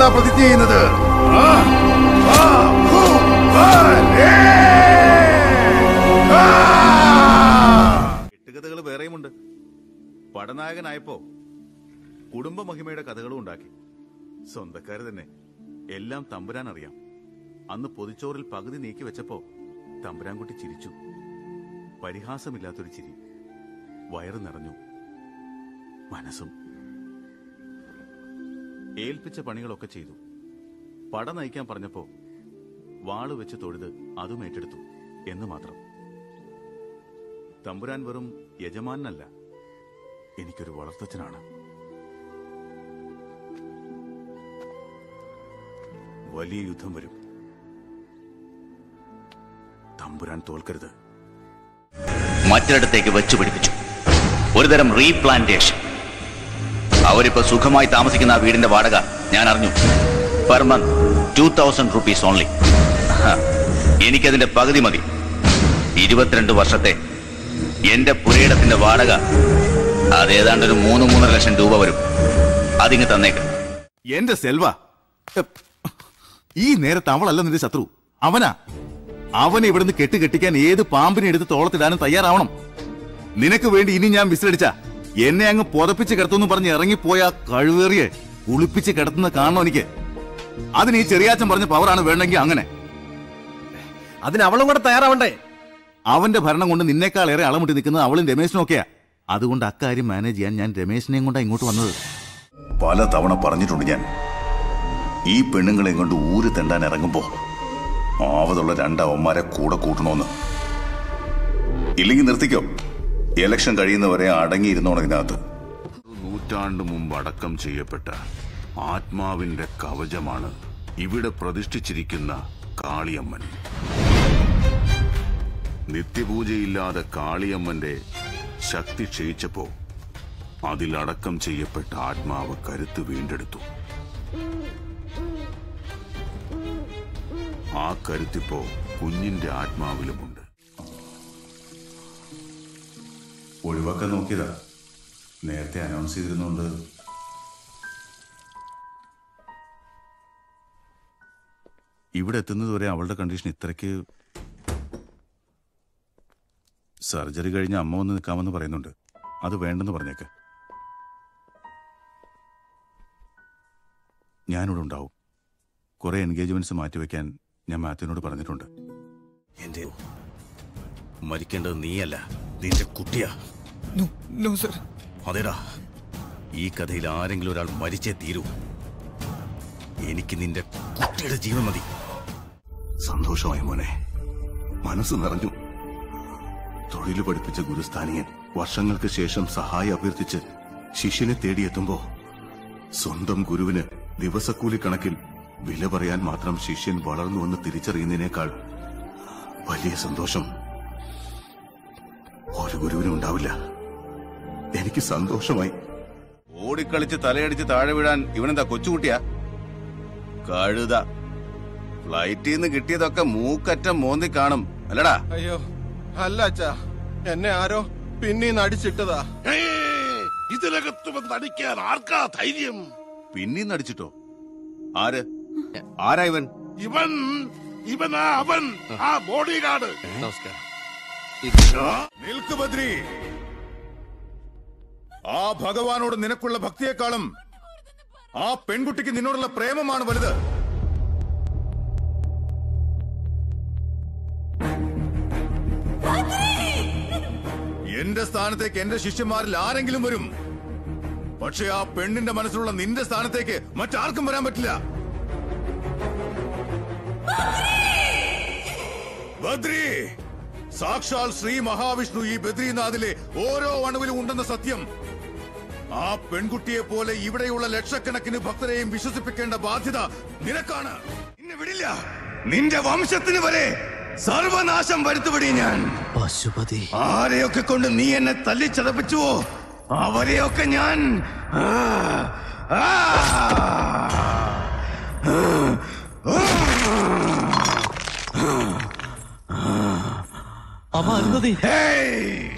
എന്നോടാ പ്രതിജ്ഞ ചെയ്യുന്നത് ആ, ആ, ഹൂ, ആ, ഏ, ആ. കെട്ടുകഥകൾ വേറെയുമുണ്ട് പടനായകനായപ്പോ കുടുംബ മഹിമയുടെ കഥകളും ഉണ്ടാക്കി സ്വന്തക്കാര് തന്നെ എല്ലാം തമ്പുരാൻ അറിയാം അന്ന് പൊതിച്ചോറിൽ പകുതി നീക്കി വെച്ചപ്പോ തമ്പുരാൻകുട്ടി ചിരിച്ചു പരിഹാസമില്ലാത്തൊരു ചിരി വയറ് നിറഞ്ഞു മനസ്സും ഏൽപ്പിച്ച പണികളൊക്കെ ചെയ്തു പട നയിക്കാൻ പറഞ്ഞപ്പോ വാള് വെച്ച് തൊഴുത് അതും ഏറ്റെടുത്തു എന്ന് മാത്രം തമ്പുരാൻ വെറും യജമാനല്ല എനിക്കൊരു വളർത്തച്ഛനാണ് വലിയ യുദ്ധം വരും തമ്പുരാൻ തോൽക്കരുത് മറ്റൊരിടത്തേക്ക് വെച്ചു പിടിപ്പിച്ചു ഒരുതരം റീപ്ലാന്റേഷൻ അവരിപ്പോ സുഖമായി താമസിക്കുന്ന ആ വീടിന്റെ വാടക ഞാൻ അറിഞ്ഞു per month two thousand rupees only എനിക്കതിന്റെ പകുതി മതി ഇരുപത്തിരണ്ട് വർഷത്തെ എന്റെ പുരയിടത്തിന്റെ വാടക അതേതാണ്ട് ഒരു മൂന്ന് മൂന്നര ലക്ഷം രൂപ വരും അതിങ്ങ് തന്നേക്ക് എന്റെ സെൽവ ഈ നേരത്ത് അവളല്ല നിന്റെ ശത്രു അവനാ അവനെ ഇവിടുന്ന് കെട്ടുകെട്ടിക്കാൻ ഏത് പാമ്പിനെ എടുത്ത് തോളത്തിടാനും തയ്യാറാവണം നിനക്ക് വേണ്ടി ഇനി ഞാൻ വിസിലടിച്ച എന്നെ അങ്ങ് പുതപ്പിച്ച് കിടത്തുന്നു പറഞ്ഞ് ഇറങ്ങിപ്പോയ ആ കഴിവേറിയെ കുളിപ്പിച്ച് കിടത്തുന്ന കാണണം എനിക്ക് അതിന് ഈ ചെറിയാച്ചൻ പറഞ്ഞ പവറാണ് വേണ്ടെങ്കിൽ അങ്ങനെ അതിന് അവളും കൂടെ തയ്യാറാവണ്ടേ അവന്റെ ഭരണം കൊണ്ട് നിന്നേക്കാൾ ഏറെ അളമുട്ടി നിൽക്കുന്നത് അവളും രമേശനും ഒക്കെയാ അതുകൊണ്ട് അക്കാര്യം മാനേജ് ചെയ്യാൻ ഞാൻ രമേശിനെയും കൊണ്ടാ ഇങ്ങോട്ട് വന്നത് പല തവണ പറഞ്ഞിട്ടുണ്ട് ഞാൻ ഈ പെണ്ണുങ്ങളെ കൊണ്ട് ഊര് തെണ്ടാൻ ഇറങ്ങുമ്പോ ആവതുള്ള രണ്ടവന്മാരെ കൂടെ കൂട്ടണമെന്ന് ഇല്ലെങ്കിൽ നിർത്തിക്കോ ഇലക്ഷൻ കഴിയുന്നവരെ അടങ്ങിയിരുന്നോണം ഇതിനകത്ത് നൂറ്റാണ്ട് മുമ്പ് അടക്കം ചെയ്യപ്പെട്ട ആത്മാവിന്റെ കവചമാണ് ഇവിടെ പ്രതിഷ്ഠിച്ചിരിക്കുന്ന കാളിയമ്മൻ നിത്യപൂജയില്ലാതെ കാളിയമ്മന്റെ ശക്തി ക്ഷയിച്ചപ്പോ അതിലടക്കം ചെയ്യപ്പെട്ട ആത്മാവ് കരുത്ത് വീണ്ടെടുത്തു ആ കരുത്തിപ്പോ കുഞ്ഞിന്റെ ആത്മാവിലുമുണ്ട് ഒഴിവാക്കാൻ നോക്കിയതാ നേരത്തെ അനൗൺസ് ചെയ്തിരുന്നോണ്ട് ഇവിടെ എത്തുന്നത് വരെ അവളുടെ കണ്ടീഷൻ ഇത്രയ്ക്ക് സർജറി കഴിഞ്ഞ് അമ്മ വന്ന് നിൽക്കാമെന്ന് പറയുന്നുണ്ട് അത് വേണ്ടെന്ന് പറഞ്ഞേക്ക് ഞാനിവിടെ ഉണ്ടാവും കുറെ എൻഗേജ്മെന്റ്സ് മാറ്റിവെക്കാൻ ഞാൻ മാത്യുവിനോട് പറഞ്ഞിട്ടുണ്ട് എന്റെ മരിക്കേണ്ടത് നീയല്ല നിന്റെ കുട്ടിയാ അതേടാ ഈ കഥയിൽ ആരെങ്കിലും ഒരാൾ മരിച്ചേ തീരൂ എനിക്ക് നിന്റെ കുട്ടിയുടെ ജീവൻ മതി സന്തോഷമായി മോനെ മനസ്സ് നിറഞ്ഞു തൊഴിൽ പഠിപ്പിച്ച ഗുരുസ്ഥാനിയൻ വർഷങ്ങൾക്ക് ശേഷം സഹായം അഭ്യർത്ഥിച്ച് ശിഷ്യനെ തേടിയെത്തുമ്പോ സ്വന്തം ഗുരുവിന് ദിവസക്കൂലി കണക്കിൽ വില പറയാൻ മാത്രം ശിഷ്യൻ വളർന്നുവെന്ന് തിരിച്ചറിയുന്നതിനേക്കാൾ വലിയ സന്തോഷം ഒരു ഗുരുവിനും ഉണ്ടാവില്ല എനിക്ക് സന്തോഷമായി ഓടിക്കളിച്ച് തലയടിച്ച് താഴെ വീഴാൻ ഇവനെന്താ കൊച്ചുകുട്ടിയാ കഴുത ഫ്ലൈറ്റിൽ നിന്ന് കിട്ടിയതൊക്കെ മൂക്കറ്റം മോന്തി കാണും അല്ലടാ അയ്യോ അല്ല അച്ഛാ എന്നെ ആരോ പിന്നീന്ന് അടിച്ചിട്ടതാ ഇതിനകത്ത് വന്ന് അടിക്കാൻ ആർക്കാ ധൈര്യം പിന്നീന്ന് അടിച്ചിട്ടോ ആര് ആരാ ഇവൻ ഇവൻ ഇവനാ അവൻ ആ ബോഡി ഗാർഡ് നമസ്കാരം നിൽക്ക് ബദ്രി ആ ഭഗവാനോട് നിനക്കുള്ള ഭക്തിയെക്കാളും ആ പെൺകുട്ടിക്ക് നിന്നോടുള്ള പ്രേമമാണ് വലുത് എന്റെ സ്ഥാനത്തേക്ക് എന്റെ ശിഷ്യന്മാരിൽ ആരെങ്കിലും വരും പക്ഷെ ആ പെണ്ണിന്റെ മനസ്സിലുള്ള നിന്റെ സ്ഥാനത്തേക്ക് മറ്റാർക്കും വരാൻ പറ്റില്ല ബദ്രി സാക്ഷാൽ ശ്രീ മഹാവിഷ്ണു ഈ ബദ്രീനാഥിലെ ഓരോ അണുവിലും ഉണ്ടെന്ന സത്യം ആ പെൺകുട്ടിയെ പോലെ ഇവിടെയുള്ള ലക്ഷക്കണക്കിന് ഭക്തരെയും വിശ്വസിപ്പിക്കേണ്ട ബാധ്യത നിനക്കാണ് നിന്നെ വിടില്ല നിന്റെ വംശത്തിന് വരെ സർവനാശം വരുത്തുപടി ഞാൻ പശുപതി ആരെയൊക്കെ കൊണ്ട് നീ എന്നെ തല്ലിച്ചതപ്പിച്ചുവോ അവരെയൊക്കെ ഞാൻ ആ, ആ, അമ്മ അരുന്ധതി ഹേയ്!